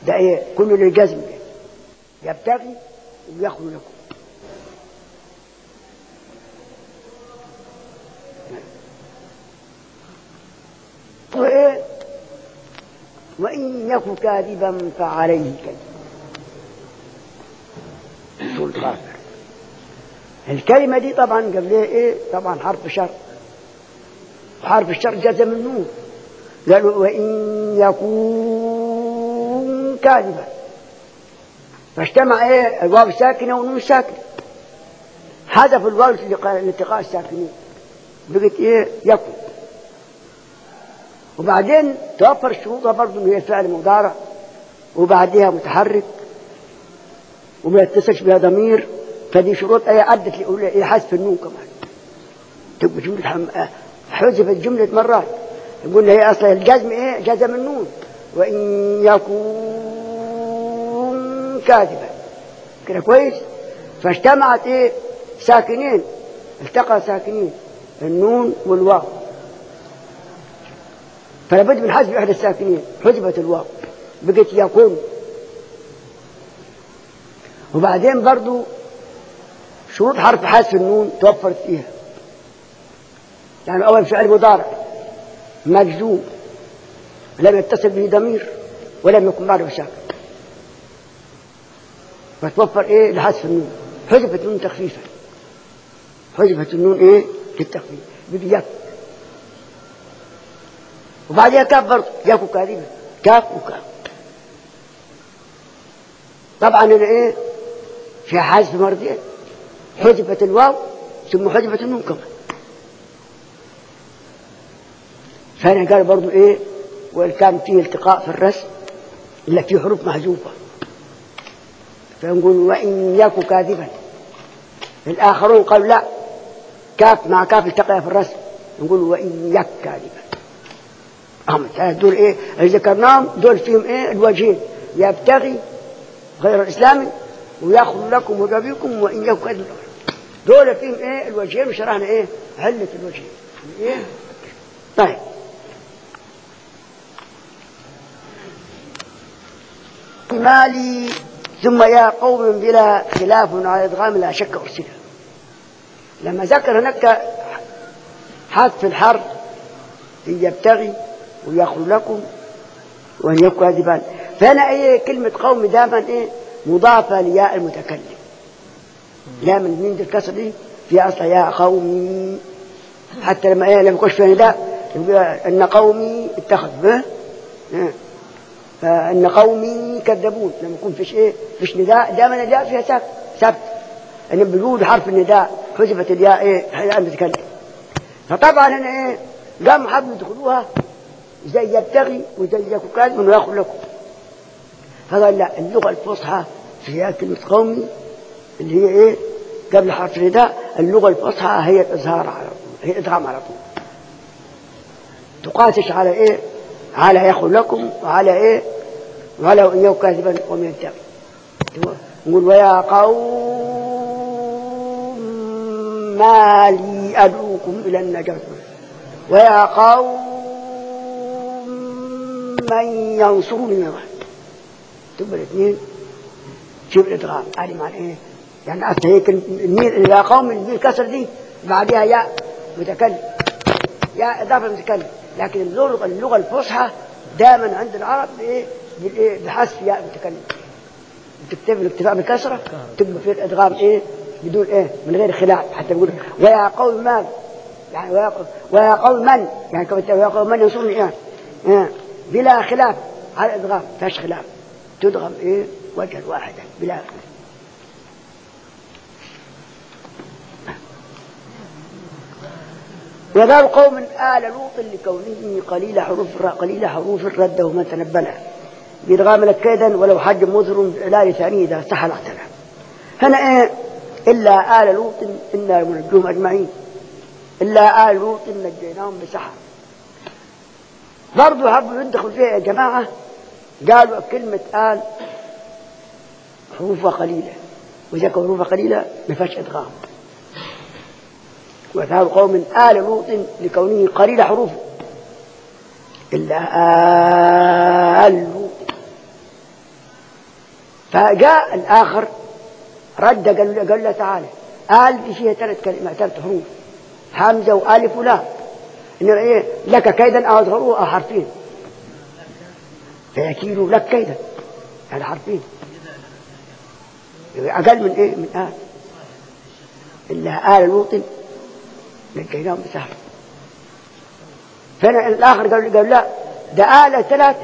ده ايه كله للجزم يبتغي ويخلو لكم وإيه وإن يك كاذبا فعليه كذب سورة غافر الكلمة دي طبعا قبلها إيه طبعا حرف شر حرف الشر جزم النون قالوا وإن يكون كاذبا فاجتمع إيه الواو الساكنة والنون الساكنة حذف الواو لالتقاء الساكنين بقت إيه يكون وبعدين توفر الشروط برضه ان هي فعل مضارع وبعدها متحرك وما يتصلش بها ضمير فدي شروط ايه ادت الى حذف النون كمان تبقى جمله حم... حذفت جمله مرات قلنا هي اصلا الجزم ايه جزم النون وان يكون كاذبا كده كويس فاجتمعت ايه ساكنين التقى ساكنين النون والواو فلا بد من حذف احدى الساكنين حذفت الواو بقت يكون وبعدين برضو شروط حرف حذف النون توفرت فيها يعني اول فعل مضارع مجزوم لم يتصل به ضمير ولم يكن بعده ساكن فتوفر ايه لحذف النون حذفت النون تخفيفا حذفت النون ايه للتخفيف بقي يك وبعدها كاف برضه ياكو كاذبة كاف وكاف طبعا هنا ايه في حذف مرتين حذفت الواو ثم حذفت النون كمان فهنا قال برضه ايه وإن كان فيه التقاء في الرسم إلا فيه حروف محذوفة فنقول وإن يكو كاذبا الآخرون قالوا لا كاف مع كاف التقى في الرسم نقول وإن يك كاذبا هم دول ايه اللي ذكرناهم دول فيهم ايه الوجهين يبتغي غير الاسلامي وياخذ لكم وجبيكم وان يكن كذب دول فيهم ايه الوجهين وشرحنا ايه علة الوجهين ايه طيب مالي ثم يا قوم بلا خلاف على ادغام لا شك ارسلها لما ذكر هناك حذف الحرف يبتغي ويخلو لكم وان يكن كاذبا فهنا ايه كلمة قوم دائما ايه مضافة لياء المتكلم لا من مين الكسر دي في اصلا يا قومي حتى لما ايه لما يخش فيها نداء يقول ان قومي اتخذ به فان قومي كذبون لما يكون فيش ايه فيش نداء دائما الياء فيها سبت سبت ان بيقول حرف النداء حذفت الياء ايه هيئة المتكلم فطبعا هنا ايه قام حبوا يدخلوها زي يبتغي وزي يكون كاذب وياخذ لكم فقال لا اللغة الفصحى فيها كلمة قومي اللي هي ايه قبل حرف النداء اللغة الفصحى هي الإظهار على طول هي الإدغام على طول تقاسش على ايه على ياخذ لكم وعلى ايه وعلى إن يكون كاذبا ومن يبتغي نقول ويا قوم ما لي أدعوكم إلى النجاة ويا قوم من ينصرني من الله تبقى الاثنين شوف الادغام هذه معنى ايه؟ يعني اصل هيك الميل يا قوم الميل كسر دي بعدها ياء متكلم ياء اضافه متكلم لكن اللغه اللغه الفصحى دائما عند العرب بايه؟ بالايه؟ بحذف ياء متكلم تكتب الاكتفاء بالكسره تبقى في الادغام ايه؟ بدون ايه؟ من غير خلاف حتى يقول ويا قوم من يعني ويا قوم, ويا قوم من يعني كما ويا قوم من ينصرني يعني آه. بلا خلاف على الادغام فيش خلاف تدغم ايه وجها واحدا بلا خلاف وقال قوم آل لوط لكونه قليل حروف قليل حروف رده من تنبله بإدغام لك كيدا ولو حج مظهر لا لثانيه إذا صح الاختلاف هنا إيه إلا آل لوط إنا منجوهم أجمعين إلا آل لوط نجيناهم بسحر برضه حبوا يدخل فيها يا جماعة قالوا كلمة آل حروفها قليلة وإذا كان حروفها قليلة ما فيهاش إدغام وثاب قوم آل لوط لكونه قليل حروفه إلا آل لوط فجاء الآخر رد قال له, قال له تعالى آل دي فيها ثلاث كلمات ثلاث حروف همزة وألف ولا إن إيه لك كيدا أو أظهروا أو حرفين فيكيلوا لك كيدا هذا حرفين أقل من إيه من آل إلا آل لوط نجيناهم بسهل فأنا الآخر قال قال لا ده آل ثلاثة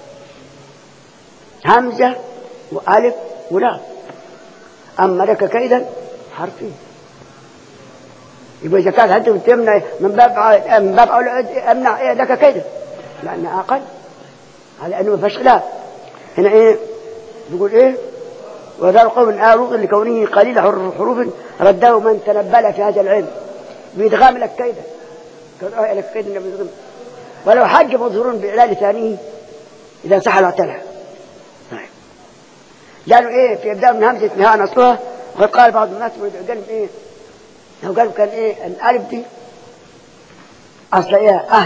همزة وألف ولا أما لك كيدا حرفين يبقى إذا كانت أنت تمنع من باب من باب أمنع إيه لك كيدا لأنها أقل على أنه ما فيش خلاف هنا إيه بيقول إيه وذا القوم آلوط لكونه قليل حروف رده من تنبل في هذا العلم بيدغام لك كيدا قال آه لك كيدا بيدغام ولو حج مظهور بإعلان ثانيه إذا صح الاعتلى طيب قالوا إيه في إبداء من همزة نهاء نصرها وقد قال بعض الناس قال إيه لو قالوا كان إيه الألف دي أصل إيه أهل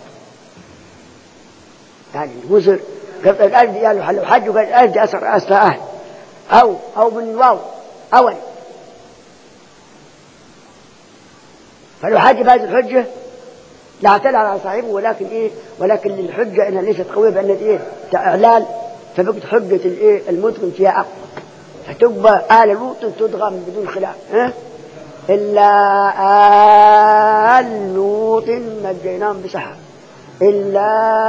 يعني وزر قال الألف دي قالوا لو حج قال الألف دي أصل أصل أهل أو أو من واو أول فلو حج بهذه الحجة لا اعتلى على صاحبه ولكن ايه ولكن الحجة انها ليست قوية بان ايه اعلال فبقت حجة الايه المدغم فيها اقوى فتبقى آل لوط تدغم بدون خلاف ها إلا آل لوط نجيناهم بسحر إلا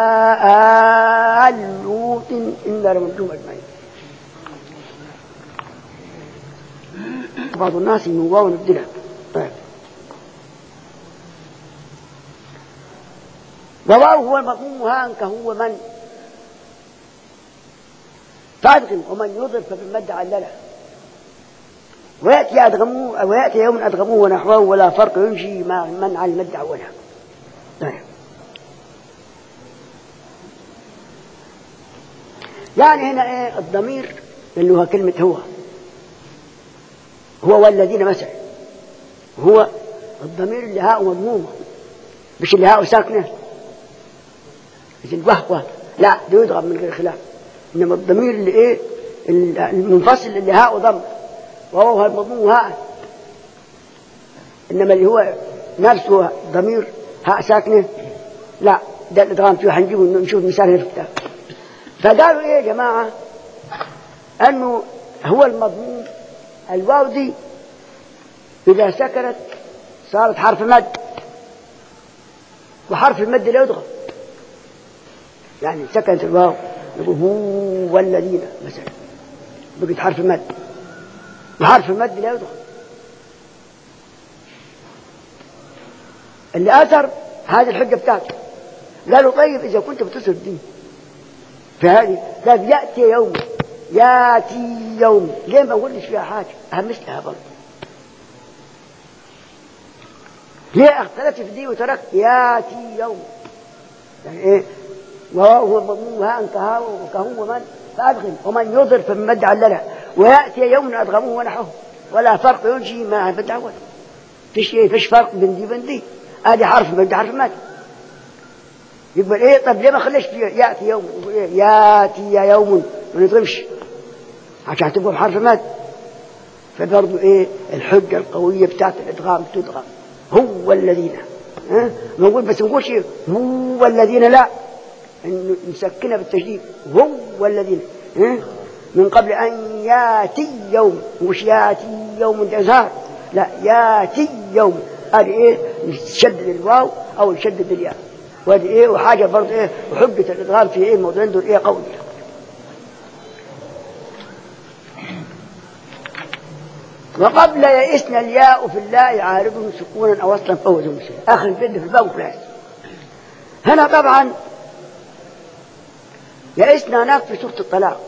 آل لوط إلا لمنتم أجمعين بعض الناس من واو نبدلها طيب وواو هو المضموم هانك هو من فأدغم ومن يضرب فبالمد علله ويأتي أدغموه ويأتي يوم أدغموه ونحوه ولا فرق يمشي مع من على المد أوله طيب يعني هنا ايه الضمير اللي هو كلمة هو هو والذين مثلا هو الضمير اللي هاء مضمومة مش اللي هاء ساكنة مش الوهوة لا ده يضغم من غير خلاف إنما الضمير اللي إيه المنفصل اللي هاء وضم وهو المضموم هاء إنما اللي هو نفسه ضمير هاء ساكنة لا ده الإدغام فيه هنجيبه نشوف مثال هنا في الكتاب فقالوا إيه يا جماعة أنه هو المضموم الواو دي إذا سكنت صارت حرف مد وحرف المد لا يدغم يعني سكنت الواو يقول هو الذين مثلا بقت حرف مد وحرف المد لا يدغم اللي أثر هذه الحجة بتاعته قالوا طيب إذا كنت بتصل دي فهذه قال يأتي يوم ياتي يوم ليه ما اقولش فيها حاجه همسلها برضه ليه اختلفت في دي وتركت ياتي يوم يعني ايه وهو المضمون ها انت ها وكهو من فادغم ومن يضر فمن علله وياتي يوم ادغموه ونحوه ولا فرق ينشي ما بالدعوه فيش ايه فيش فرق بين دي وبين دي ادي حرف بدي حرف مات يبقى ايه طب ليه ما خليش ياتي يوم ياتي يوم ما نضربش عشان تبقى بحرف مد فبرضه ايه الحجه القويه بتاعت الادغام تدغم هو الذين ها نقول بس نقولش هو الذين لا إنه نسكنها بالتشديد هو الذين ها من قبل ان ياتي يوم مش ياتي يوم الازهار لا ياتي يوم هذه ايه نشدد الواو او نشدد الياء وهذه ايه وحاجه برضه ايه وحجه الادغام في ايه الموضوعين دول ايه قويه وقبل يئسنا الياء في اللاء عارض سكونا او اصلا فوز مسلم اخر البند في الباب وخلاص هنا طبعا يئسنا هناك في سوره الطلاق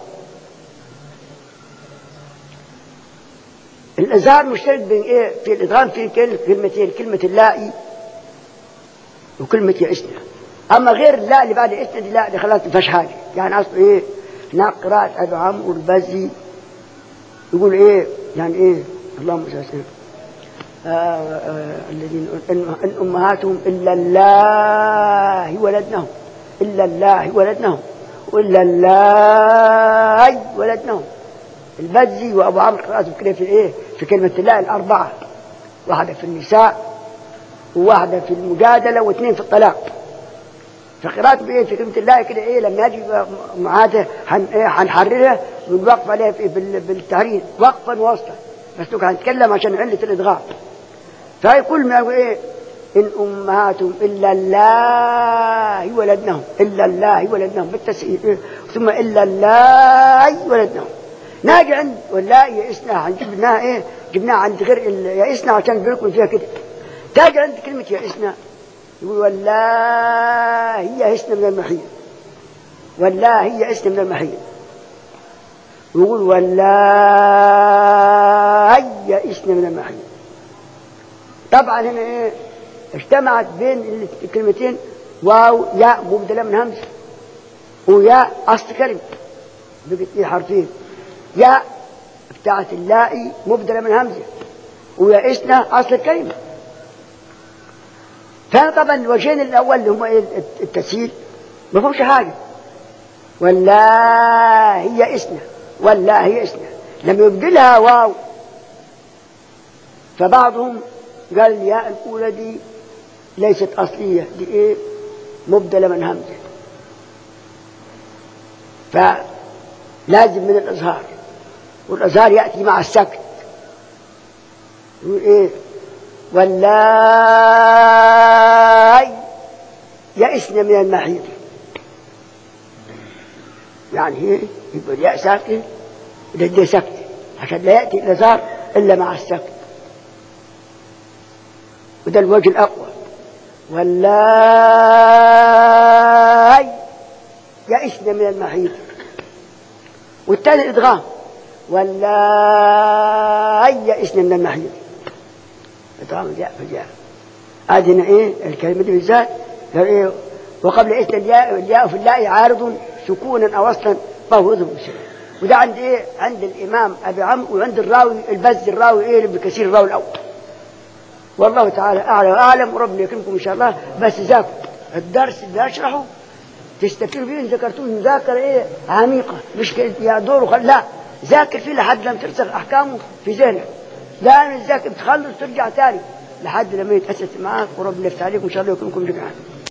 الازهار مشترك بين ايه في الادغام في كلمتين كلمه اللائي وكلمه يئسنا اما غير اللاء اللي بعد يئسنا دي لا دي خلاص ما فيهاش حاجه يعني اصل ايه هناك قراءه ابو عمرو البزي يقول ايه يعني ايه اللهم صل وسلم الذين ان امهاتهم الا الله ولدنهم الا الله ولدنهم والا الله ولدنهم البزي وأبو عمرو قراءته كده في إيه في كلمة الله الأربعة واحدة في النساء وواحدة في المجادلة واثنين في الطلاق فقراءته بإيه في كلمة الله كده إيه لما يجي معاده هن إيه هنحررها ونوقف عليها في بال- بالتحرير وقفا وسطا بس نبقى هنتكلم عشان علة الإدغام فيقول ما يقول إيه إن أمهاتهم إلا الله ولدنهم إلا الله ولدنهم بالتسعير إيه؟ ثم إلا الله ولدنهم ناجي عند ولا يئسنا هنجيب لنا إيه جبناها عند غير ال- يئسنا عشان بيكون فيها كده تاجي عند كلمة يئسنا يقول والله يئسنا من المحيط والله يئسنا من المحيط ويقول والله يئسنا من المحيط طبعا هنا ايه اجتمعت بين الكلمتين واو ياء مبدلة من همزة وياء أصل كلمة بقت ايه حرفين ياء بتاعت اللائي مبدلة من همزة ويائسنا أصل الكلمة فأنا طبعا الوجهين الأول اللي هم إيه التسهيل ما فيهمش حاجة والله هي اسنا والله هي اسنا لما يبدلها واو فبعضهم قال الياء الأولى دي ليست أصلية دي إيه مبدلة من همزة فلازم من الإظهار والإظهار يأتي مع السكت يقول إيه والله يئسن من المحيط يعني ايه يبقى الياء ساكن ده ده سكت عشان لا يأتي الإظهار إلا مع السكت وده الوجه الأقوى والله يئسن من المحيط والثاني الإدغام والله يئسن من المحيط إدغام الياء في الياء هذه إيه الكلمة دي بالذات قال إيه وقبل إثن الياء الياء في اللاء عارض سكونا أو أصلا فهو يظهر بسرعة وده عند إيه عند الإمام أبي عمرو وعند الراوي البز الراوي إيه ابن كثير الراوي الأول والله تعالى أعلى وأعلم وربنا يكرمكم إن شاء الله بس ذاكروا الدرس اللي أشرحه تستفيد فيه إن ذكرتوه مذاكرة إيه عميقة مش كده يا دور وخل لا ذاكر فيه لحد لما ترسخ أحكامه في ذهنك لا تذاكر تخلص ترجع تاني لحد لما يتأسس معاك وربنا يفتح عليكم إن شاء الله يكرمكم جميعا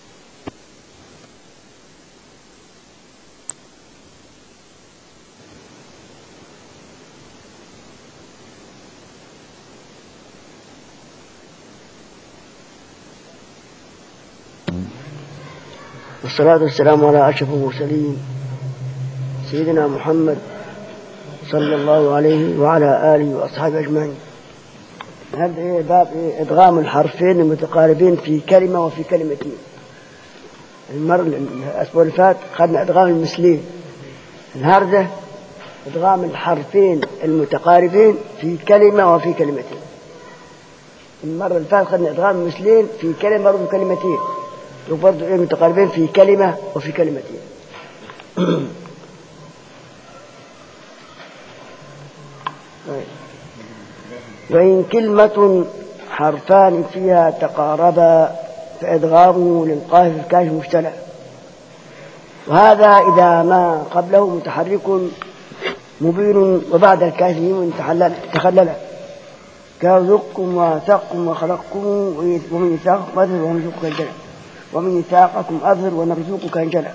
والصلاة والسلام على أشرف المرسلين سيدنا محمد صلى الله عليه وعلى آله وأصحابه أجمعين هذا إيه باب إيه إدغام الحرفين المتقاربين في كلمة وفي كلمتين المرة الأسبوع اللي فات خدنا إدغام المثلين النهاردة إدغام الحرفين المتقاربين في كلمة وفي كلمتين المرة اللي فاتت خدنا إدغام المثلين في كلمة وفي كلمتين وبرضه إيه متقاربين في كلمة وفي كلمتين وإن كلمة حرفان فيها تقاربا فإدغامه للقاف الكاف مبتلى وهذا إذا ما قبله متحرك مبين وبعد الكاف ميم تحلل تخلل كرزقكم وثقكم وخلقكم ومن يثاقكم أذر ونرزقك الجنة ومن يثاقكم أذر ونرزقك الجنة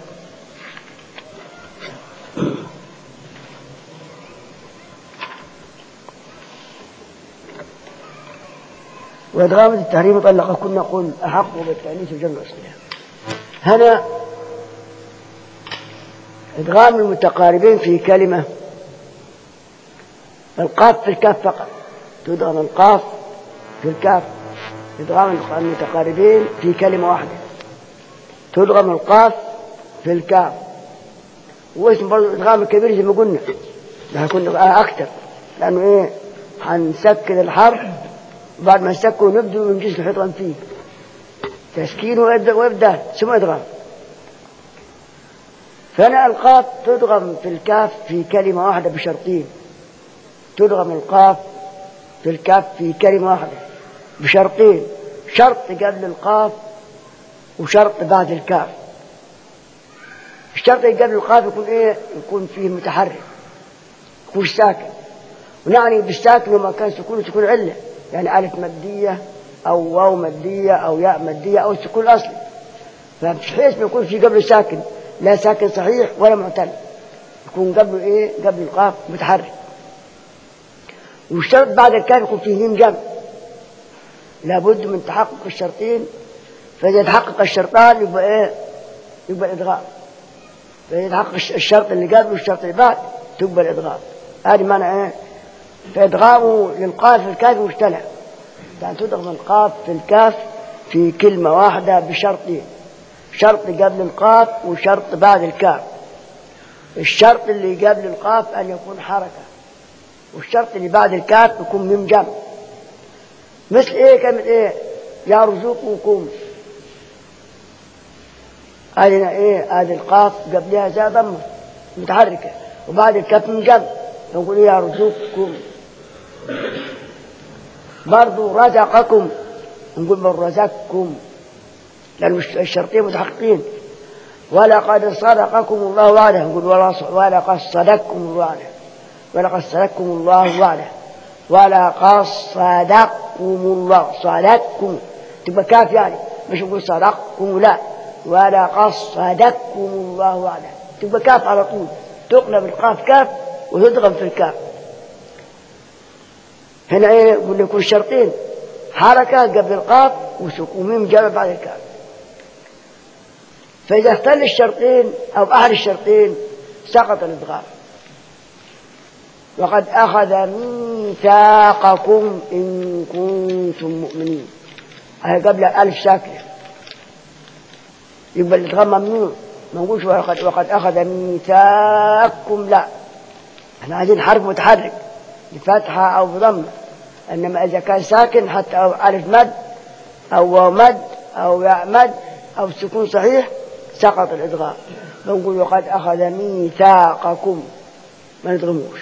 وإدغام التحريم طلق كنا نقول أحق بالتأنيث وجمع اسمها هنا إدغام المتقاربين في كلمة القاف في الكاف فقط تدغم القاف في الكاف إدغام المتقاربين في كلمة واحدة تدغم القاف في الكاف واسم برضه إدغام الكبير زي ما قلنا ده هيكون أكثر لأنه إيه هنسكن الحرف بعد ما نسكه نبدأ ونجيز الحيطان فيه تسكين ويبدأ ويبدأ ثم إدغام فأنا القاف تدغم في الكاف في كلمة واحدة بشرطين تدغم القاف في الكاف في كلمة واحدة بشرطين شرط قبل القاف وشرط بعد الكاف الشرط اللي قبل القاف يكون ايه يكون فيه متحرك يكون ساكن ونعني بالساكن وما كان سكون سكون علة يعني ألف مادية أو واو مادية أو ياء مادية أو سكون أصلي فبحيث ما يكون في قبله ساكن لا ساكن صحيح ولا معتل يكون قبله إيه قبل القاف متحرك والشرط بعد الكاف يكون فيه ميم جمع لابد من تحقق الشرطين فإذا تحقق الشرطان يبقى إيه يبقى الإدغام فإذا تحقق الشرط اللي قبله والشرط اللي بعد تبقى الإدغام هذه معنى إيه فإدغامه للقاف في الكاف مشتلع يعني تدغم القاف في الكاف في كلمة واحدة بشرطين شرط قبل القاف وشرط بعد الكاف الشرط اللي قبل القاف أن يكون حركة والشرط اللي بعد الكاف يكون ميم جمع مثل ايه كلمة ايه يرزقكم هذه ايه هذه القاف قبلها زي ضمة متحركة وبعد الكاف من جنب نقول يرزقكم برضو رزقكم نقول من رزقكم لأن الشرطين متحققين ولقد صدقكم الله وعده نقول ولقد صدقكم الله وعده ولقد صدقكم الله وعده ولقد صدقكم الله صدقكم تبقى كاف يعني مش نقول صدقكم لا ولقد صدقكم الله وعده تبقى كاف على طول تقلب القاف كاف وتضغم في الكاف هنا ايه يقول يكون شرطين حركة قبل القاف وميم جمع بعد الكاف فإذا اختل الشرطين أو أحد الشرطين سقط الإدغام وقد أخذ ميثاقكم إن كنتم مؤمنين هي قبل ألف ساكنة يبقى الإدغام ممنوع ما نقولش وقد, وقد أخذ ميثاقكم لا احنا عايزين حرف متحرك بفتحة أو بضمة إنما إذا كان ساكن حتى أو ألف مد أو واو مد أو ياء مد أو سكون صحيح سقط الإدغام بنقول وقد أخذ ميثاقكم ما نضغموش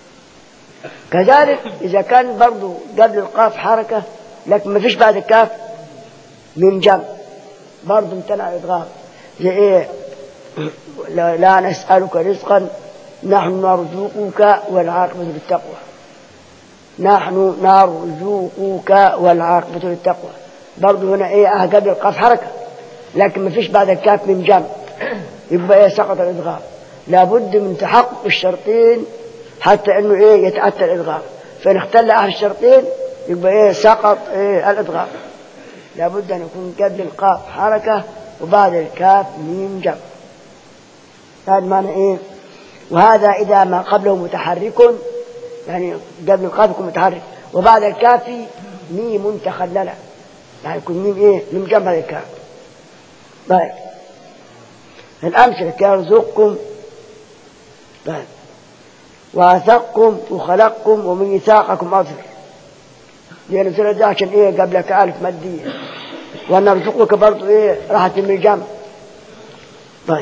كذلك إذا كان برضو قبل القاف حركة لكن ما فيش بعد الكاف من جمع برضو امتنع الإدغام زي إيه لا, لا نسألك رزقا نحن نرزقك والعاقبة للتقوى نحن نرزقك والعاقبة للتقوى برضو هنا إيه أه قبل القاف حركة لكن ما فيش بعد الكاف من جمع يبقى إيه سقط الإدغام لابد من تحقق الشرطين حتى انه ايه يتأتى الادغام فان اختل احد الشرطين يبقى ايه سقط ايه الادغام لابد ان يكون قبل القاف حركة وبعد الكاف ميم جمع هذا معنى ايه وهذا اذا ما قبله متحرك يعني قبل القاف يكون متحرك وبعد الكاف ميم تخلله يعني يكون ميم ايه ميم جمع الكاف طيب الامثله يرزقكم طيب وأثقكم وخلقكم وميثاقكم أظهر لأن سنة دي عشان إيه قبلك ألف مادية ونرزقك برضو إيه راحة من الجمع طيب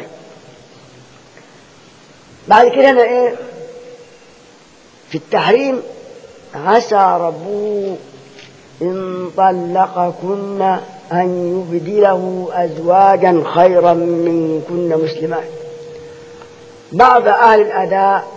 بعد كده أنا إيه في التحريم عسى ربه إن طلقكن أن يبدله أزواجا خيرا منكن مسلمات بعض أهل الأداء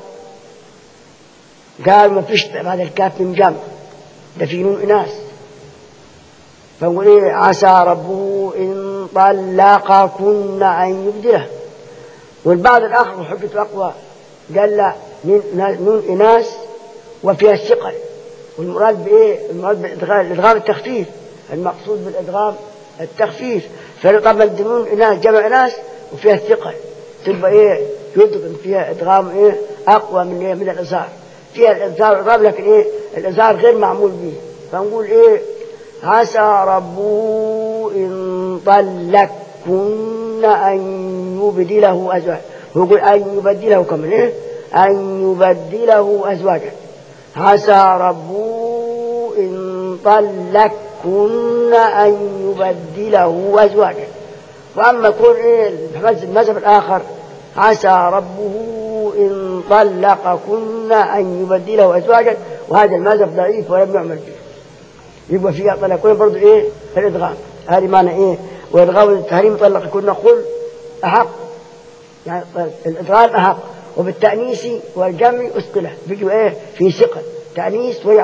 قال ما فيش بعد الكاف من جمع ده في نون إناث فنقول إيه عسى ربه إن طلقكن أن يبدله والبعض الآخر حجة أقوى قال لا نون إناث وفيها الثقل والمراد بإيه؟ المراد بالإدغام الإدغام التخفيف المقصود بالإدغام التخفيف فطبعا النون إناث جمع إناث وفيها الثقل تبقى إيه يدغم فيها إدغام إيه أقوى من إيه من الإظهار فيها الإظهار والإضراب لكن إيه الإظهار غير معمول به فنقول إيه عسى ربه إن طلقكن أن يبدله أزواجا هو يقول أن يبدله كمان إيه أن يبدله أزواجا عسى ربه إن طلقكن أن يبدله أزواجا وأما كون إيه المذهب الآخر عسى ربه إن طلقكن أن يبدله أزواجا وهذا المذهب ضعيف ولم يعمل به يبقى فيها طلقكن برضه إيه الإدغام هذه معنى إيه وإدغام التحريم طلقكن قل أحق يعني الإدغام أحق وبالتأنيث والجمع أثقلة بيجوا إيه في ثقل تأنيث وجمع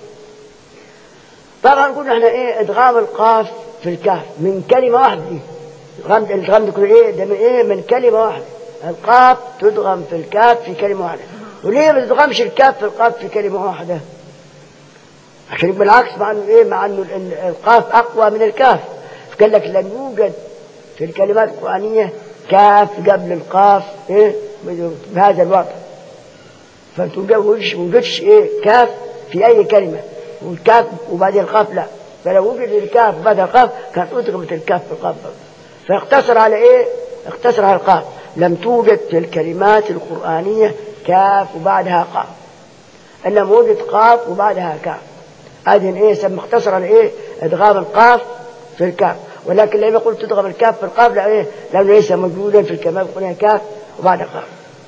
طبعا قلنا احنا ايه ادغام القاف في الكاف من كلمة واحدة دي الادغام الادغام ده كله ايه ده من ايه من كلمة واحدة القاف تدغم في الكاف في كلمة واحدة وليه ما تدغمش الكاف في القاف في كلمة واحدة عشان بالعكس مع انه ايه مع انه ال- القاف اقوى من الكاف قال لك لن يوجد في الكلمات القرآنية كاف قبل القاف ايه بهذا الوضع فتوجدش وجدش ايه كاف في اي كلمة والكاف وبعدين القاف لا فلو وجد الكاف بعد القاف كانت ادغمت الكاف في القاف برضه. فاقتصر على ايه اقتصر على القاف لم توجد في الكلمات القرآنية كاف وبعدها قاف انما وجد قاف وبعدها كاف هذه ايه سم اختصر على ايه ادغام القاف في الكاف ولكن لما قلت تدغم الكاف في القاف لا ايه لانه ليس موجودا في الكلمات القرآنية كاف وبعد قاف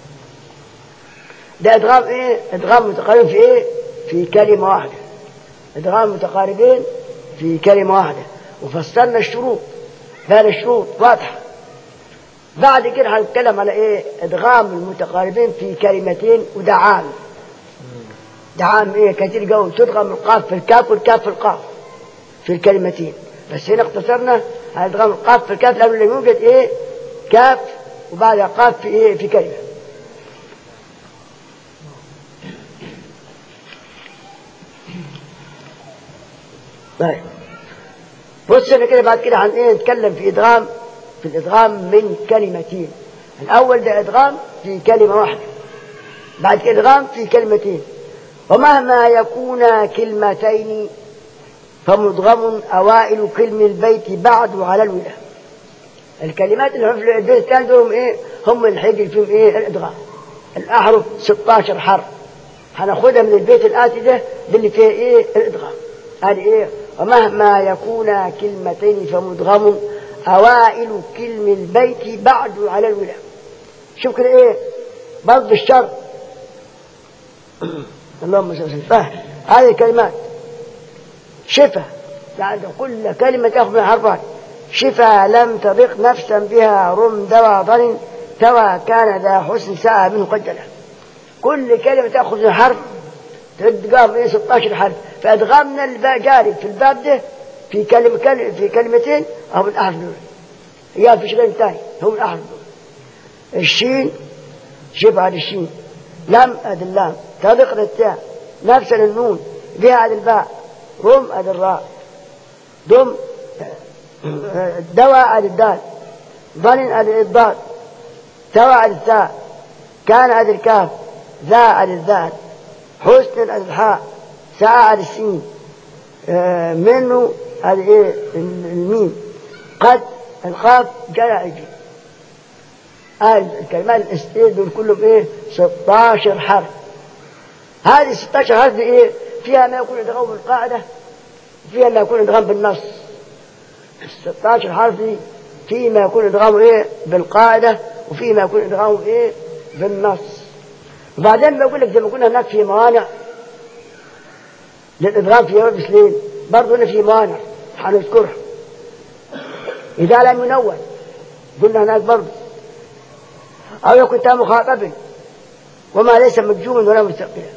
ده ادغام ايه ادغام متقارب في ايه في كلمة واحدة ادغام متقاربين في كلمة واحدة وفصلنا الشروط هذه الشروط واضحة بعد كده هنتكلم على ايه ادغام المتقاربين في كلمتين وده عام ده عام ايه كثير قوي تدغم القاف في الكاف والكاف في القاف في الكلمتين بس هنا اقتصرنا على ادغام القاف في الكاف لانه لم يوجد ايه كاف وبعدها قاف في ايه في كلمه طيب بص انا كده بعد كده عن ايه نتكلم في ادغام في الادغام من كلمتين الاول ده ادغام في كلمه واحده بعد كده ادغام في كلمتين ومهما يكون كلمتين فمدغم اوائل كلم البيت بعد على الولاء الكلمات اللي في البيت الثاني دول ايه هم اللي هيجي فيهم ايه الادغام الاحرف 16 حرف هناخدها من البيت الآتي ده دي اللي فيها ايه الادغام هذه ايه ومهما يكون كلمتين فمدغم اوائل كلم البيت بعد على الولاء شوف كده ايه برضه الشر اللهم صل وسلم فهم هذه الكلمات شفا يعني كل كلمة تأخذ من حرفان شفا لم تضق نفسا بها رم دوا ضن توا كان ذا حسن ساعة منه قدلا كل كلمة تأخذ من حرف تدقام ايه 16 حرف فأدغامنا الباء جاري في الباب ده في كلمة كلمة في كلمتين أو من أحرف دول يا في شيء ثاني هو من أحرف دول الشين شبه على الشين لم أد اللام تضق للتاء نفس النون بها على الباء رم أد الراء دم دواء على الدال ظن على الضاد توا على التاء كان على الكاف ذا على الذال حسن على الحاء ساعة على السين آه، منه على ايه الميم قد القاف جاء يجي قال الكلمات الاستيل دول كلهم ايه 16 حرف هذه 16 حرف دي ايه فيها ما يكون ادغام بالقاعدة وفيها ما يكون ادغام بالنص ال 16 حرف دي في ما يكون ادغامه ايه بالقاعدة وفي ما يكون ادغامه ايه بالنص وبعدين بقول لك زي ما قلنا هناك في موانع للادغام في يوم سليم برضه هنا في موانع هنذكرها إذا لم ينون قلنا هناك برضه أو يكون تام مخاطب وما ليس مجزوما ولا مستقلا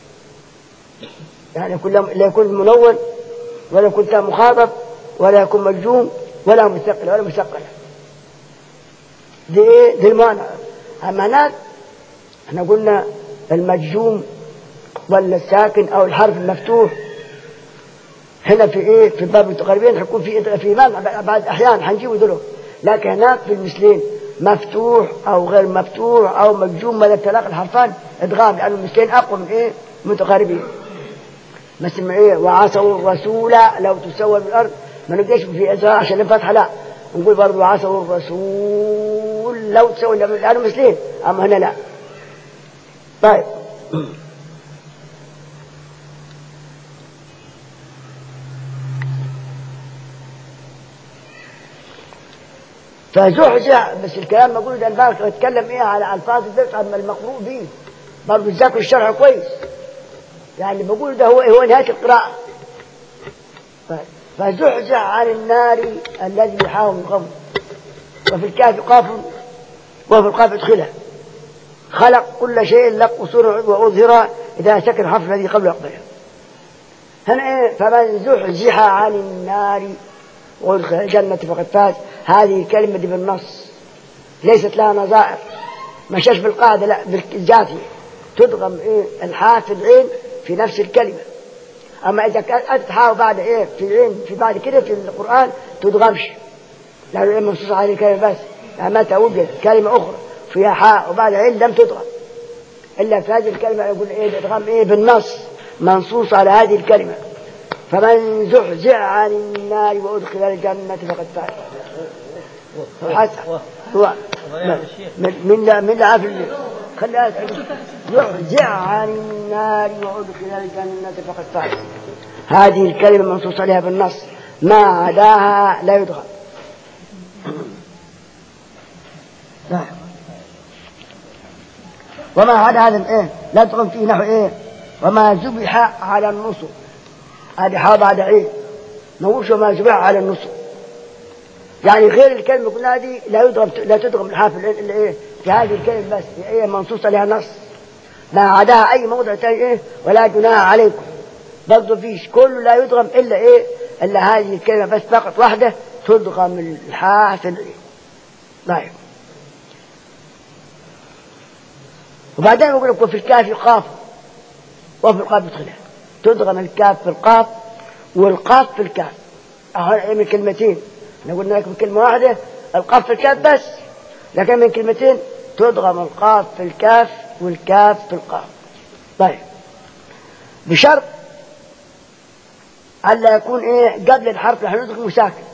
يعني يكون لا يكون منون ولا يكون تام مخاطب ولا يكون مجزوم ولا مستقل ولا مستقلة دي ايه دي المعنى اما هناك احنا قلنا المجزوم ولا الساكن او الحرف المفتوح هنا في ايه في باب المتقربين حيكون في في مانع بعد احيان حنجيبه دول لكن هناك في المثلين مفتوح او غير مفتوح او مجزوم ولا تلاقي الحرفان ادغام لان المثلين اقوى من ايه متقاربين مثل ما ايه وعصوا الرسول لو تسوى بالارض ما نقدرش في ازرار عشان الفتحه لا نقول برضه وعصوا الرسول لو تسوى لانه مثلين اما هنا لا طيب فزحزح بس الكلام ما اقوله ده البارك بتكلم ايه على الفاظ البيت اما المقروء به برضه تذاكر الشرح كويس يعني بقول ده هو هو نهايه القراءه طيب فزحزح عن النار الذي يحاول القوم وفي الكهف قاف وفي القاف ادخله خلق كل شيء لك قصور وأظهر إذا سكن الحرف الذي قبل أقبله هنا إيه فمن زحزح عن النار وادخل الجنة فقد فاز هذه الكلمة دي بالنص ليست لها نظائر مشاش بالقاعدة لا بالجافية تدغم إيه الحاء في العين في نفس الكلمة أما إذا كانت حاء بعد إيه في العين في بعد كده في القرآن تدغمش لأنه إيه منصوص على الكلمة بس يعني متى وجد كلمة أخرى فيها حاء وبعد عين لم تدغم إلا في هذه الكلمة يقول إيه الإدغام إيه بالنص منصوص على هذه الكلمة فمن زحزح عن النار وأدخل الجنة فقد فاز حتى هو من من من عارف خليها زحزح عن النار وأدخل الجنة فقد فاز هذه الكلمة منصوص عليها بالنص ما عداها لا يدخل نعم وما عدا هذا الايه لا تقوم فيه نحو ايه وما ذبح على النصب هذه حاء بعد عين نوش وما ذبح على النصب يعني غير الكلمة قلنا هذه لا يضرب لا تضرب الحرف الايه في هذه الكلمة بس في ايه منصوص عليها نص ما عداها اي موضع ثاني ايه ولا جناح عليكم برضه فيش كله لا يضرب الا ايه الا هذه الكلمة بس فقط واحدة تضغم الحاء في العين طيب وبعدين يقول لك وفي الكاف قاف وفي القاف يدخلها تدغم الكاف في القاف والقاف في الكاف أهو من كلمتين احنا قلنا لك بكلمة واحدة القاف في الكاف بس لكن من كلمتين تدغم القاف في الكاف والكاف في القاف طيب بشرط ألا يكون إيه قبل الحرف اللي هندغمه ساكن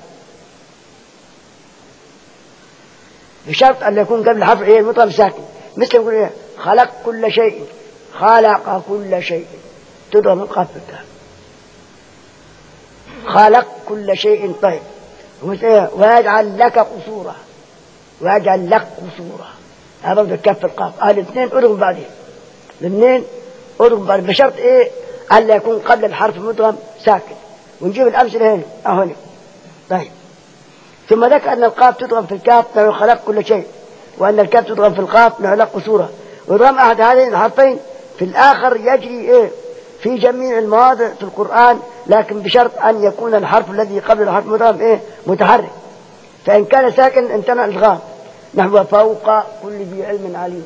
بشرط ألا يكون قبل الحرف إيه المطلب ساكن مثل يقول إيه خلق كل شيء خلق كل شيء تضرب القاف بالكاف خلق كل شيء طيب ويجعل لك قصورا ويجعل لك قصورا هذا برضه الكف القاف هذا الاثنين اضرب بعدين الاثنين اضرب بعدين بشرط ايه الا يكون قبل الحرف المدغم ساكن ونجيب الامثله هنا اهو هنا طيب ثم ذكر ان القاف تضرب في الكاف لو خلق كل شيء وان الكاف تضرب في القاف لو خلق قصورا وضم احد هذين الحرفين في الاخر يجري ايه في جميع المواضع في القرآن لكن بشرط أن يكون الحرف الذي قبل الحرف المدغم إيه متحرك فإن كان ساكن امتنع الإدغام نحو فوق كل ذي علم عليم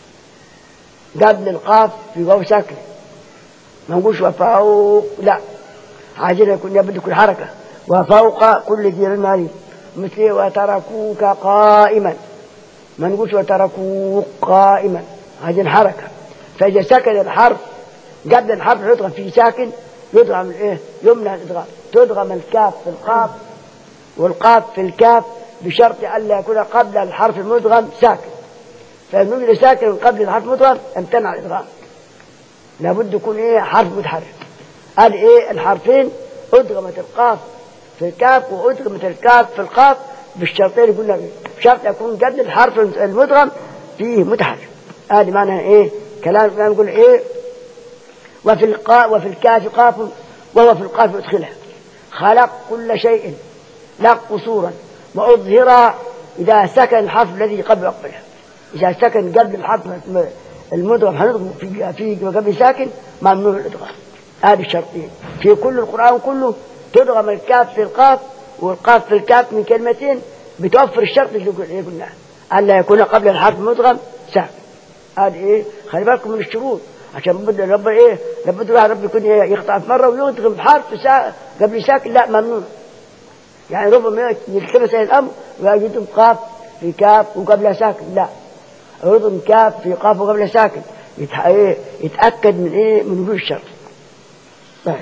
قبل القاف في واو ساكن ما نقولش وفوق لا عايزين يكون يبدو كل حركة وفوق كل ذي علم عليم مثل وتركوك قائما ما نقولش وتركوك قائما عايزين حركة فإذا سكن الحرف قبل الحرف يضغم فيه ساكن يضغم الايه يمنع الادغام تضغم الكاف في القاف والقاف في الكاف بشرط الا يكون قبل الحرف المدغم ساكن فإن وجد ساكن قبل الحرف المدغم امتنع الادغام لابد يكون ايه حرف متحرك قال ايه الحرفين ادغمت القاف في الكاف وادغمت الكاف في القاف بالشرطين اللي قلنا بشرط يكون قبل الحرف المدغم فيه متحرك هذه معناها ايه كلام نقول ايه وفي القاف وفي الكاف قاف وهو في القاف ادخلها خلق كل شيء لا قصورا وأظهر إذا سكن الحرف الذي قبل أقبله إذا سكن قبل الحرف المدغم هنضغم في في قبل ساكن ممنوع الإدغام هذه الشرطين في كل القرآن كله تدغم الكاف في القاف والقاف في الكاف من كلمتين بتوفر الشرط اللي قلناه ألا يكون قبل الحرف المدغم ساكن هذه إيه خلي بالكم من الشروط عشان بده رب ايه لابد الواحد رب يكون إيه يقطع في مره ويدغم حرف سا قبل ساكن لا ممنوع يعني ربما يلتبس الامر ويجدهم قاف في كاف وقبل ساكن لا يضم كاف في قاف وقبل ساكن يتح... إيه يتاكد من ايه من وجود الشرط طيب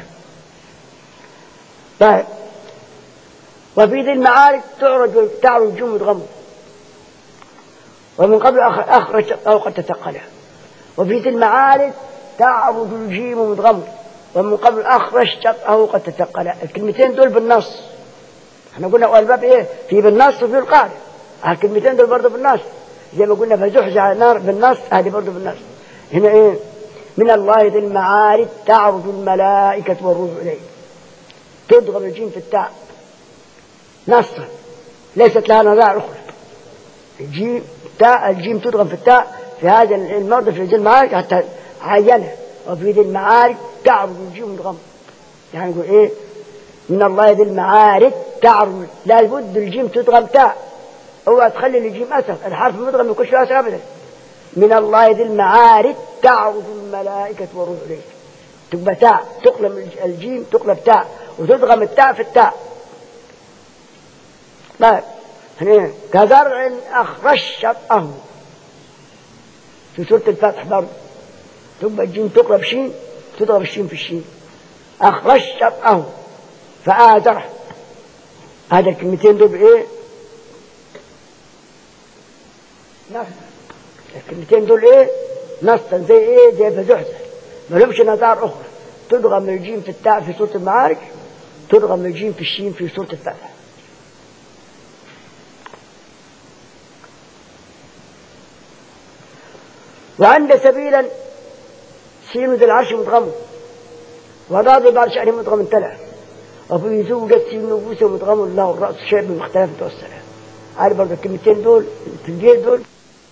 طيب وفي ذي المعارك تعرج تعرج جمد غم ومن قبل أخرج أو قد تثقلها وفي ذي المعارك تعرج الجيم مدغم ومن قبل أخرج شطأه قد تثقل الكلمتين دول بالنص احنا قلنا والباب ايه في بالنص وفي القاعدة الكلمتين دول برضه بالنص زي ما قلنا فزحزح على النار بالنص هذه برضه بالنص هنا ايه من الله ذي المعارك تعرج الملائكة والروح إليه تضغم الجيم في التاء نصا ليست لها نظائر أخرى الجيم تاء الجيم تضغم في التاء في هذا الموضع في ذي المعارك حتى عينها وفي ذي المعارك تعرض الجيم مدغم يعني نقول ايه من الله ذي المعارك تعرض لا بد الجيم تدغم تاء اوعى تخلي الجيم اسف الحرف المدغم ما يكونش له اسف ابدا من الله ذي المعارك تعرض الملائكة والروح إليه تبقى تاء تقلم الجيم تقلب تاء وتدغم التاء في التاء طيب هنا كزرع أخرج شطأه في سورة الفتح برضه تبقى الجيم تقلب شين تضرب الشين في الشين أخرج شطأه فآزره هذا الكلمتين دول بإيه؟ نص الكلمتين دول إيه؟ نصا زي إيه؟ زي فزحزح ما لهمش نظار أخرى تضغم الجيم في التاء في سورة المعارك تضغم الجيم في الشين في سورة الفتح وعند سبيلا سين ذي العرش مدغم وضاد بعد شأنه مدغم تلع وفي زوجة سين نفوسه مدغم الله الرأس شيء بمختلف توسل عارف برضه الكلمتين دول في الجيل دول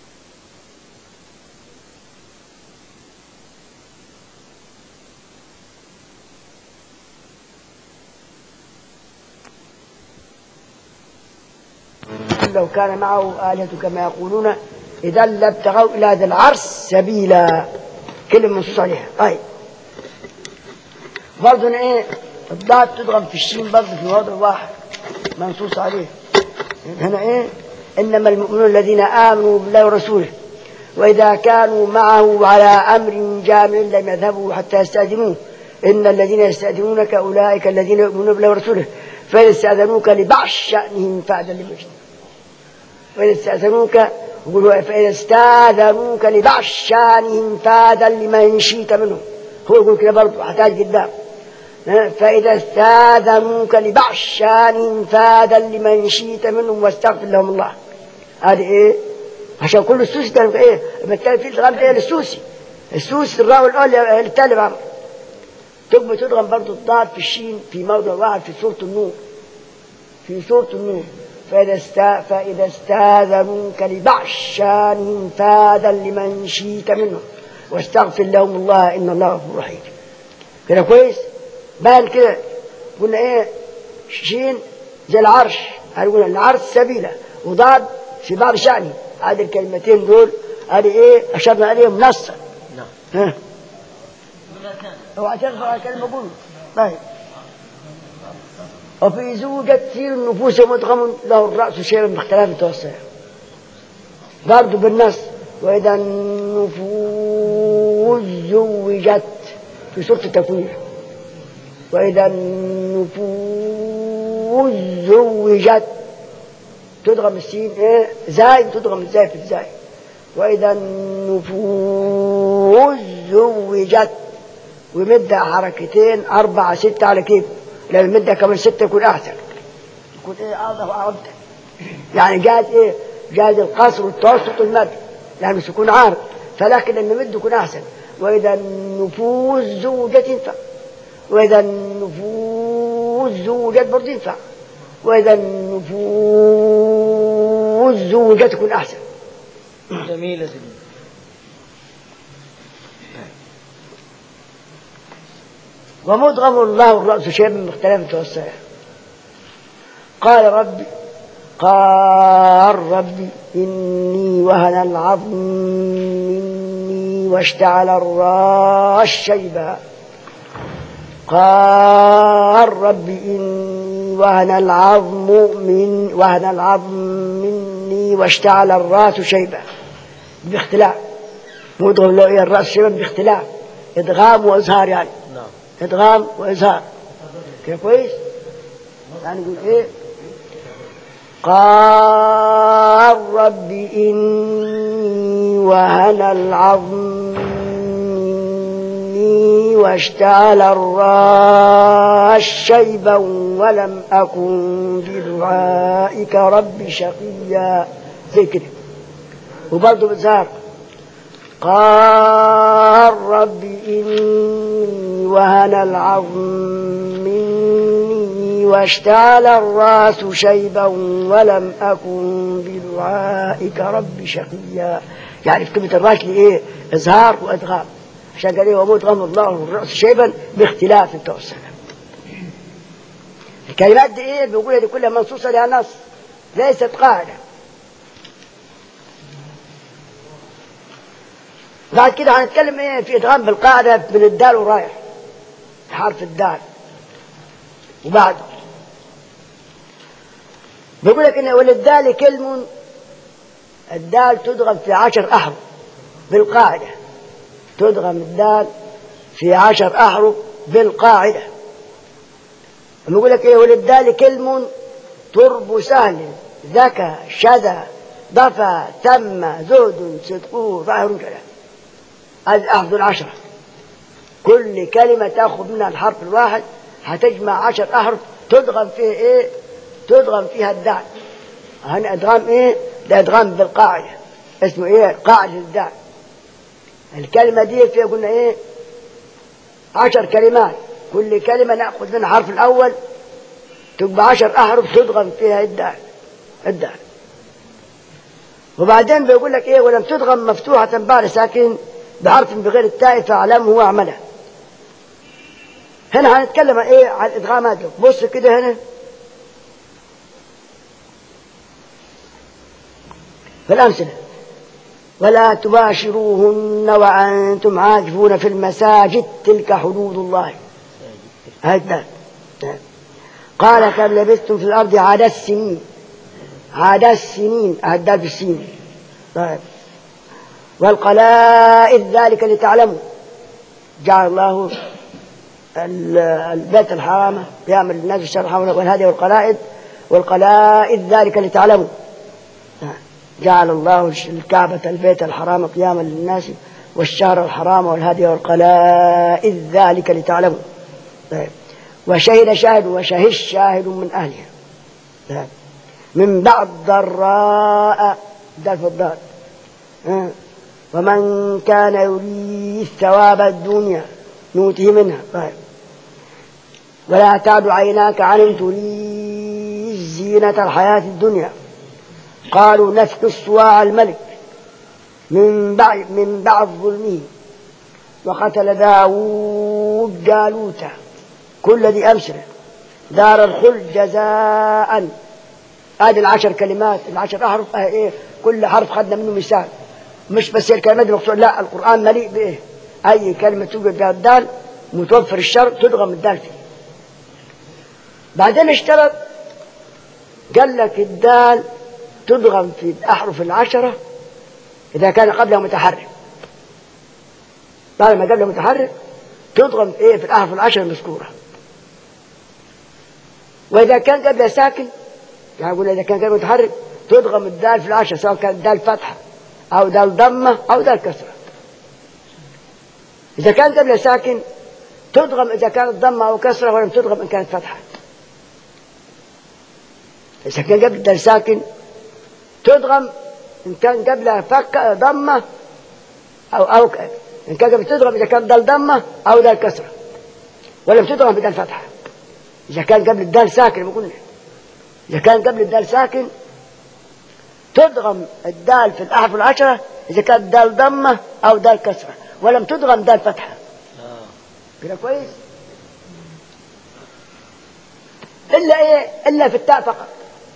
لو كان معه آلهة كما يقولون إذا لابتغوا إلى ذي العرش سبيلا كلمة منصوص عليها طيب برضه إيه الضاد تضغم في الشين برضه في موضع واحد منصوص عليه هنا إيه إنما المؤمنون الذين آمنوا بالله ورسوله وإذا كانوا معه على أمر جامع لم يذهبوا حتى يستأذنوه إن الذين يستأذنونك أولئك الذين يؤمنون بالله ورسوله فإن استأذنوك لبعض شأنهم فأذن لمجد وإن استأذنوك يقولوا فإذا استاذنوك لبعض شانهم فاذن لمن شئت منهم هو يقول كده برضه احتاج قدام فإذا استاذنوك لبعض شانهم فاذن لمن شئت منهم واستغفر لهم الله هذه ايه عشان كل السوسي كان ايه بالتالي في الغام ايه للسوسي السوسي الراوي الاول التالي بعمر تقوم تضغم برضه الضاد في الشين في موضع واحد في سورة النور في سورة النور فإذا, استا فإذا استاذنوك لبعض شانهم فاذن لمن شئت منهم واستغفر لهم الله إن الله غفور رحيم كده كويس بال كده قلنا إيه شين زي العرش قلنا العرش سبيلة وضاد في بعض شأنه هذه الكلمتين دول هذه إيه أشرنا عليهم نصا نعم ها هو عشان كلمة قول طيب وفي زوجة تصير النفوس مدغم له الرأس شيء من اختلاف التوسع برضه بالنص وإذا النفوس زوجت في سورة التكوير وإذا النفوس زوجت تدغم السين إيه زاي تدغم الزاي في الزاي وإذا النفوس زوجت ويمدها حركتين أربعة ستة على كيف لو المدة كمان ستة يكون أحسن يكون إيه أوضح وأوضح يعني جاز إيه جاز القصر والتوسط والمد يعني مش يكون عارض فلكن لما مد يكون أحسن وإذا النفوس زوجت ينفع وإذا النفوس زوجت برضه ينفع وإذا النفوس زوجت تكون أحسن جميلة جدا ومدغم الله الرأس شيء من مختلف التوسع قال ربي قال ربي إني وهن العظم مني واشتعل الراس شيبا قال ربي إني وهن العظم من وهن العظم مني واشتعل الراس شيبا باختلاف مدغم له إيه الرأس شيبا باختلاف إدغام وإظهار يعني نعم ادغام واظهار كده كويس يعني نقول ايه قال رب اني وهن العظم مني واشتعل الراس شيبا ولم اكن بدعائك رب شقيا زي كده وبرضه بإظهار قال رب إني وهن العظم مني واشتعل الراس شيبا ولم أكن بدعائك رب شقيا يعني في كلمة الراشد إيه إظهار وإدغام عشان قال إيه ومدغم الله الرأس شيبا باختلاف التوسل الكلمات دي إيه بيقولها دي كلها منصوصة لها نص ليست قاعدة بعد كده هنتكلم ايه في ادغام بالقاعده من الدال ورايح حرف الدال وبعده بيقول لك ان وللدال كلم الدال تدغم في عشر احرف بالقاعده تدغم الدال في عشر احرف بالقاعده بيقول لك ايه وللدال كلم ترب سهل ذكى شذا ضفى تم زهد صدقه ظاهر كلام هذه أحد العشرة كل كلمة تأخذ منها الحرف الواحد هتجمع عشر أحرف تدغم فيه إيه تدغم فيها الدال هنا إدغام إيه ده إدغام بالقاعدة اسمه إيه قاعدة الدال الكلمة دي فيها قلنا إيه عشر كلمات كل كلمة نأخذ منها الحرف الأول تبقى عشر أحرف تدغم فيها الدال الدال وبعدين بيقول لك إيه ولم تدغم مفتوحة بعد ساكن بحرف بغير التاء فاعلمه واعمله هنا هنتكلم عن ايه عن ادغامات بص كده هنا في الامثله ولا تباشروهن وانتم عاكفون في المساجد تلك حدود الله هكذا قال كم لبثتم في الارض عدد السنين عدد السنين عدد السنين طيب والقلائد ذلك لتعلموا جعل الله البيت الحرام يعمل الناس الشهر الحرام والهدي والقلائد والقلائد ذلك لتعلموا جعل الله الكعبة البيت الحرام قياما للناس والشهر الحرام والهدي والقلائد ذلك لتعلموا طيب. وشهد شاهد وشهد شاهد من أهلها طيب. من بعد ضراء ده في الضاد ومن كان يريد ثواب الدنيا نوته منها طيب ولا تعد عيناك عن تريد زينة الحياة الدنيا قالوا نفك صواع الملك من بعد من بعد ظلمه وقتل داوود جالوت كل ذي أمثلة دار الخلد جزاء هذه العشر كلمات العشر أحرف آه إيه كل حرف خدنا منه مثال مش بس الكلمات المقصود لا القرآن مليء بإيه أي كلمة توجد فيها الدال متوفر الشرط تدغم الدال فيه بعدين اشترط قال لك الدال تدغم في الأحرف العشرة إذا كان قبلها متحرك بعد ما قبلها متحرك تدغم في إيه في الأحرف العشرة المذكورة وإذا كان قبلها ساكن يعني قلنا إذا كان قبلها متحرك تدغم الدال في العشرة سواء كان الدال فتحة أو دال ضمة أو دال كسرة إذا كان قبل ساكن تدغم إذا كانت ضمة أو كسرة ولم تدغم إن كانت فتحة إذا كان قبل دال ساكن تدغم إن كان قبلها فك ضمة أو أو إن كان قبل تدغم إذا كان دال ضمة أو دال كسرة ولم تدغم بدال فتحة إذا كان قبل الدال ساكن ما قلنا إذا كان قبل الدال ساكن تدغم الدال في الأحرف العشرة إذا كانت دال ضمة أو دال كسرة ولم تدغم دال فتحة كده كويس إلا إيه إلا في التاء فقط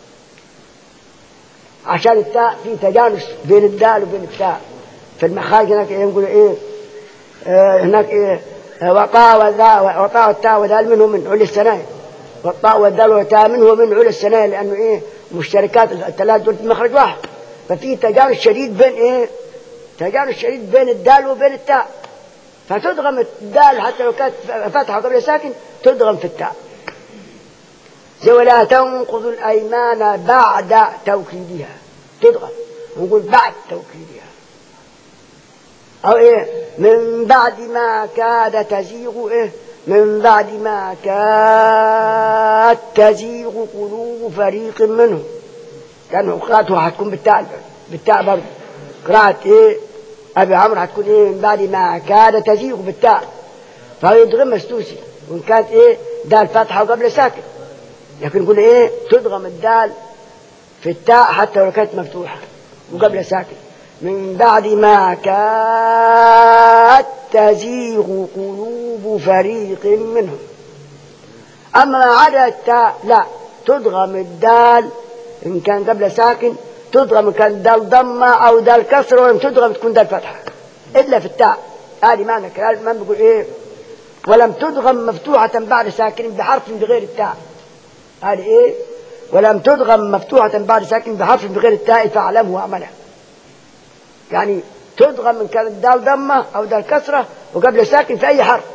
عشان التاء في تجانس بين الدال وبين التاء في المخارج هناك إيه نقول إيه آه هناك إيه آه وطاء وذا وطاء والتاء وذال منه من علي السنايا والطاء والدال والتاء منه من علي السنايا لأنه إيه مشتركات الثلاث دول في مخرج واحد ففي تجانس شديد بين ايه تجانس شديد بين الدال وبين التاء فتدغم الدال حتى لو كانت فتحة قبل ساكن تدغم في التاء زي ولا تنقض الأيمان بعد توكيدها تدغم نقول بعد توكيدها أو إيه من بعد ما كاد تزيغ إيه من بعد ما كاد تزيغ قلوب فريق منهم كانوا قراءته هتكون بالتاء بالتاء برضه قراءة ايه ابي عمرو هتكون ايه من بعد ما كاد تزيغ بالتاء فهو يدغم مستوسي وان كانت ايه دال فتحة وقبل ساكن لكن نقول ايه تدغم الدال في التاء حتى لو كانت مفتوحة وقبل ساكن من بعد ما كاد تزيغ قلوب فريق منهم أما عدا التاء لا تضغم الدال إن كان قبل ساكن تضغم إن كان دال ضمة أو دال كسر ولم تضغم تكون دال فتحة إلا في التاء هذه معنى كلام الإمام بيقول إيه ولم تضغم مفتوحة بعد ساكن بحرف بغير التاء هذه إيه ولم تضغم مفتوحة بعد ساكن بحرف بغير التاء فاعلمه واعمله يعني تضغم إن كانت دال ضمة أو دال كسرة وقبل ساكن في أي حرف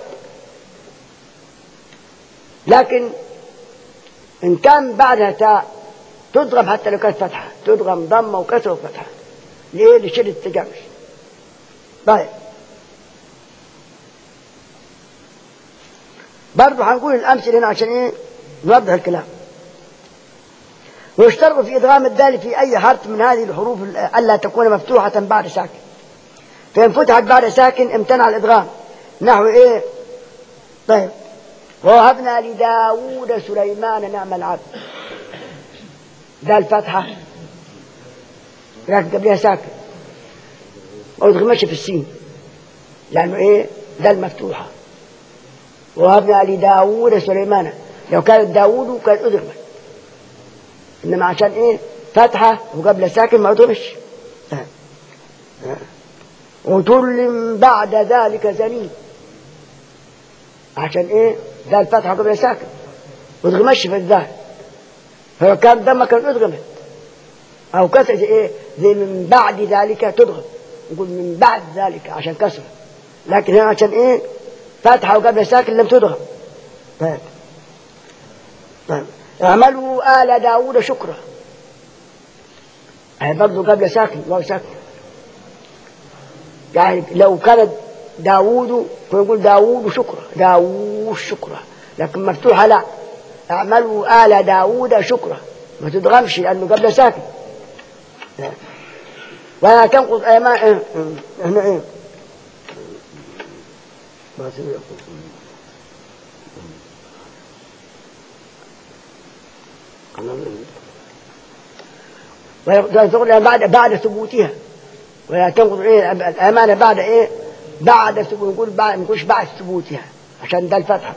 لكن إن كان بعدها تاء تضغم حتى لو كانت فتحة تضغم ضمة وكسرة وفتحة ليه؟ لشدة التجانس طيب برضه هنقول الأمثلة هنا عشان إيه نوضح الكلام ويشترط في إدغام الدال في أي حرف من هذه الحروف ألا تكون مفتوحة بعد ساكن فإن فتحت بعد ساكن امتنع الإدغام نحو إيه طيب ووهبنا لداود سليمان نعم العبد ده الفتحة لكن قبلها ساكن ما يدغمش في السين لأنه إيه ده المفتوحة ووهبنا لداود سليمان لو كانت داود كانت أدغمت إنما عشان إيه فتحة وقبل ساكن ما يدغمش عتل بعد ذلك زنين عشان إيه ده الفتحة قبل ساكن ما يدغمش في الذال فلو كان دم كان أدغمت أو كسر زي إيه زي من بعد ذلك تدغم نقول من بعد ذلك عشان كسر لكن هنا عشان إيه فتحة وقبل ساكن لم تدغم طيب طيب اعملوا آل داود شكرا هي برضه قبل ساكن واو ساكن يعني لو كانت داوود فيقول داوود شكرا داوود شكرا لكن مفتوحة لا اعملوا آل داود شكرا ما تدغمش لأنه قبل ساكن لا. ولا تنقض أيمان إيه؟ هنا إيه ما سمع ولا تغنى بعد بعد ثبوتها ولا تنقض ايه الامانه بعد ايه بعد ثبوت نقول بعد ما نقولش بعد ثبوتها عشان ده الفتحه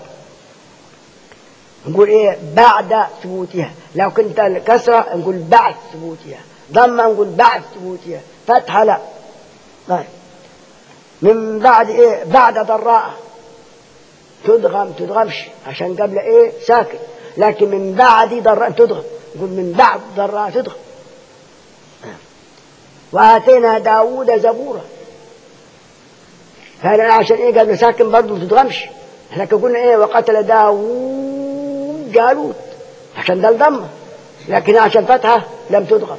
نقول ايه بعد ثبوتها لو كنت الكسره نقول بعد ثبوتها ضمه نقول بعد ثبوتها فتحه لا طيب من بعد ايه بعد ضراء تدغم تدغمش عشان قبل ايه ساكن لكن من بعد ضراء تدغم يقول من بعد ضراء تدغم واتينا داوود زبورا هذا عشان ايه قبل ساكن برضه ما تدغمش احنا قلنا ايه وقتل داوود جالوت عشان ده الضمه لكن عشان فتحه لم تدغم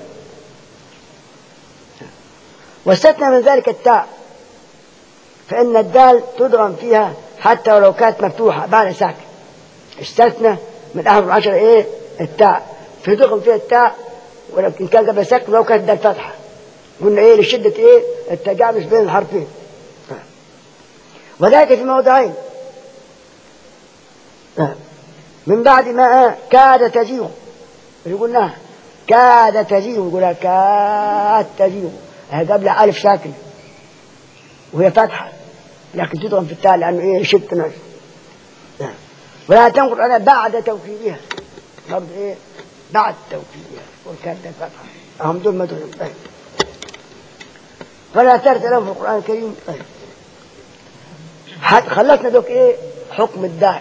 واستثنى من ذلك التاء فإن الدال تدغم فيها حتى ولو كانت مفتوحة بعد ساكن استثنى من أحرف العشرة إيه التاء فتدغم فيها التاء ولكن كان قبل ساكن ولو كانت دال فتحة قلنا إيه لشدة إيه التجانس بين الحرفين وذلك في موضعين من بعد ما كاد تزيغ اللي قلناها كاد تزيغ يقولها كاد تزيغ قبل ألف ساكن وهي فتحة لكن تضغم في التاء لأنه إيه شدة ناس ولا تنقل أنا بعد توكيدها برضه إيه بعد توكيدها وكانت الفتحة هم دول مدعوين طيب فلا ترد لهم في القرآن الكريم طيب خلصنا دوك إيه حكم الدال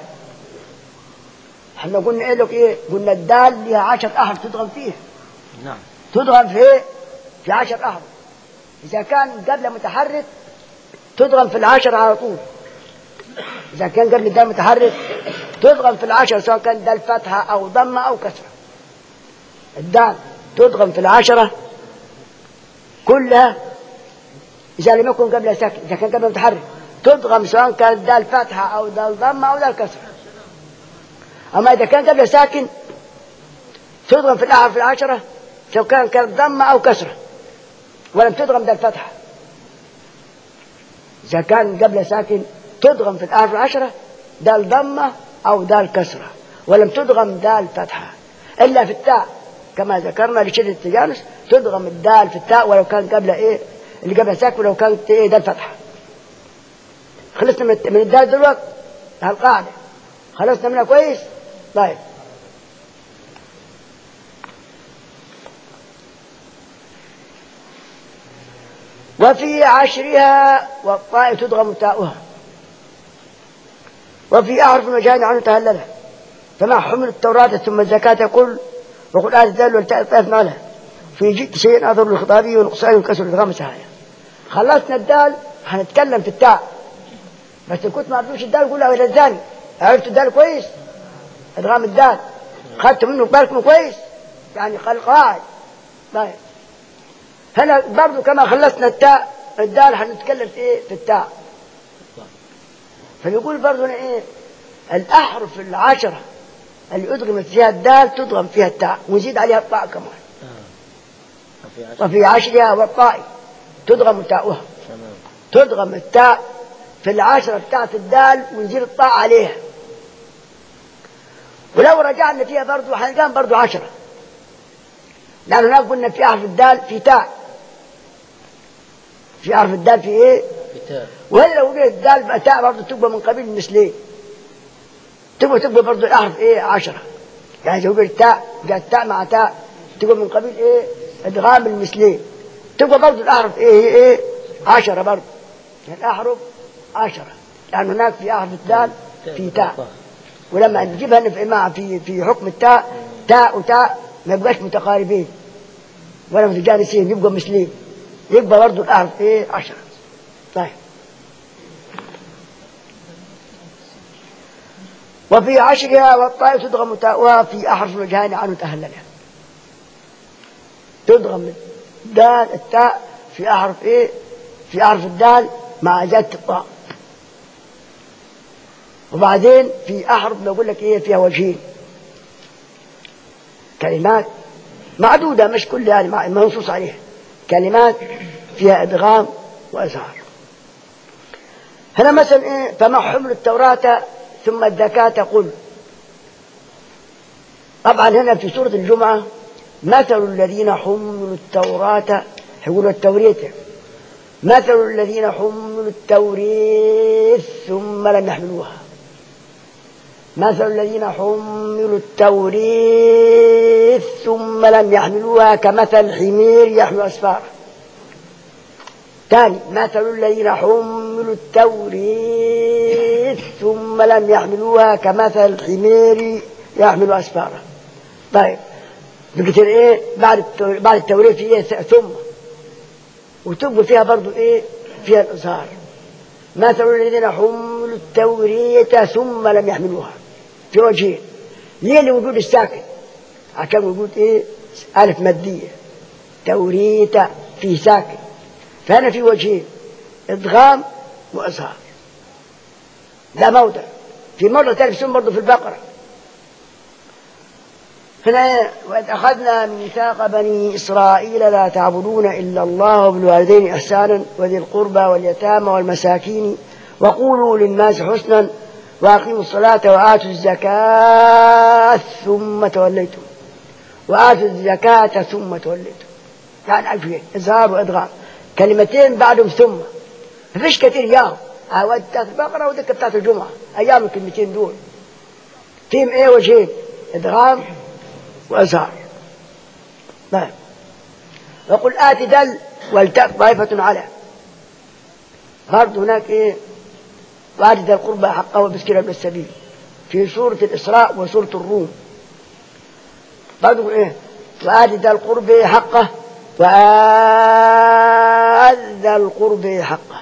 احنا قلنا ايه لك ايه قلنا الدال لها عشر احرف تضغم فيها نعم تضغم في ايه في عشر احرف اذا كان قبل متحرك تضغم في العشر على طول إذا كان قبل الدال متحرك تضغم في العشر سواء كان دال فتحة أو ضمة أو كسرة الدال تضغم في العشرة كلها إذا لم يكن قبل ساكن إذا كان قبل متحرك تضغم سواء كان دال فتحة أو دال ضمة أو دال كسرة أما إذا كان قبل ساكن تضغم في الأحرف العشرة سواء كان كانت ضمة أو كسرة ولم تضغم دال فتحة إذا كان قبل ساكن تضغم في الأحرف العشرة دال ضمة أو دال كسرة ولم تضغم دال فتحة إلا في التاء كما ذكرنا لشدة التجانس تضغم الدال في التاء ولو كان قبل إيه اللي جابها ساكن لو كانت ايه ده الفتحه خلصنا من من الدال دلوقتي القاعده خلصنا منها كويس طيب وفي عشرها والطاء تدغم تاؤها وفي أعرف المجاني عنه تهللها فما حمل التوراة ثم الزكاة يقول وقل آل الدال والتاء الطائف مالها في جئت شيء أظهر الخطابي ونقصان وكسر الخمسة هاي خلصنا الدال هنتكلم في التاء بس إن كنت ما عرفتوش الدال قول له إلى الزاني عرفت الدال كويس إدغام الدال خدت منه بالكم كويس يعني قال قاعد طيب هنا برضو كما خلصنا التاء الدال هنتكلم في ايه في التاء فبيقول برضو هنا ايه الاحرف العشرة اللي ادغمت فيها الدال تدغم فيها التاء ونزيد عليها الطاء كمان وفي عشر وفي عشرها والطاء تدغم تاؤها تمام تدغم التاء في العشرة بتاعت الدال ونزيد الطاء عليها ولو رجعنا فيها برضو هنلقاهم برضو عشرة لأن هناك قلنا في حرف الدال في تاء في حرف الدال في ايه كتاب ولا لو جه الدال بقى تاء برضه تبقى من قبيل المثلين تبقى تبقى برضه الأحرف ايه عشرة يعني لو جه تاء جاءت تاء مع تاء تبقى من قبيل ايه ادغام المثلين تبقى برضه الأحرف ايه هي ايه عشرة برضه يعني الأحرف عشرة لأن هناك في أحرف الدال في تاء ولما نجيبها في مع في في حكم التاء تاء وتاء ما يبقاش متقاربين ولا متجانسين يبقوا مثلين يبقى برضه الأحرف ايه عشرة طيب وفي عشرها والطاء تدغم تاؤها في أحرف الوجهان عنه تهللها تدغم الدال التاء في أحرف إيه في أحرف الدال مع زيادة الطاء وبعدين في أحرف نقول لك إيه فيها وجهين كلمات معدودة مش كلها يعني مع- منصوص عليها كلمات فيها إدغام وإظهار هنا مثلا إيه فما حمل التوراة ثم الزكاة قل طبعا هنا في سورة الجمعة مثل الذين حملوا التوراة يقولوا التورية مثل الذين حملوا التوريث ثم لم يحملوها مثل الذين حملوا التوريث ثم لم يحملوها كمثل حمير يحمل أسفارا ثاني مثل الذين حملوا التوريث ثم لم يحملوها كمثل حمير يحمل أسفارا طيب بقت ايه بعد التو- بعد التوريث في ايه ثم وتبقى فيها برضو ايه فيها الإظهار مثل الذين حملوا التورية ثم لم يحملوها في وجهين ليه لوجود الساكن عشان وجود ايه ألف مادية تورية في ساكن فهنا في وجهين إدغام وإظهار ده موضع في مرة ثانية في برضه في البقرة هنا وإذ أخذنا ميثاق بني إسرائيل لا تعبدون إلا الله وبالوالدين إحسانا وذي القربى واليتامى والمساكين وقولوا للناس حسنا وأقيموا الصلاة وآتوا الزكاة ثم توليتم وآتوا الزكاة ثم توليتم يعني ألفين إظهار وإدغام كلمتين بعدهم ثم مفيش كتير ياهم أود بتاعت البقرة ودك بتاعت الجمعة أيام الكلمتين دول فيهم إيه وجهين إدغام وإظهار طيب وقل آت دل ولتأت طائفة على برضه هناك إيه وآت ذا القربى حقه وبسكر ابن السبيل في سورة الإسراء وسورة الروم برضه إيه وآت ذا القرب حقه وآت ذا القرب حقه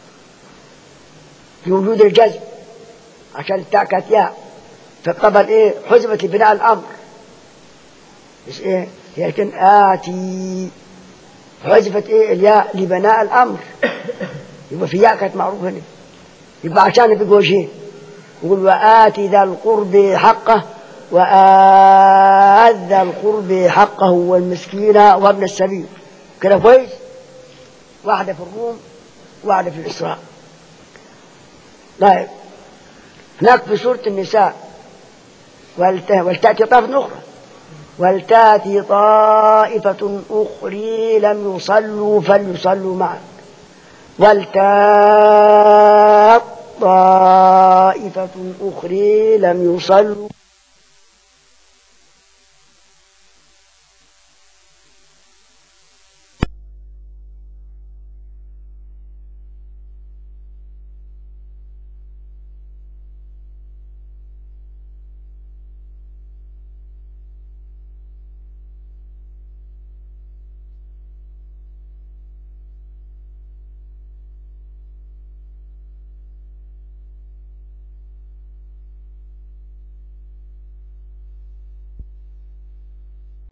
في وجود الجزم عشان التاء كانت ياء فالطبع ايه حزمت لبناء الامر مش ايه لكن اتي حذفت ايه الياء لبناء الامر يبقى في ياء كانت معروفه هنا يبقى عشان في وجهين يقول وآتي ذا القرب حقه وآت ذا القرب حقه والمسكين وابن السبيل كده كويس واحدة في الروم واحدة في الإسراء طيب هناك في سورة النساء ولت- ولتأتي طرف أخرى ولتاتي طائفة أخرى لم يصلوا فليصلوا معك ولتات طائفة أخرى لم يصلوا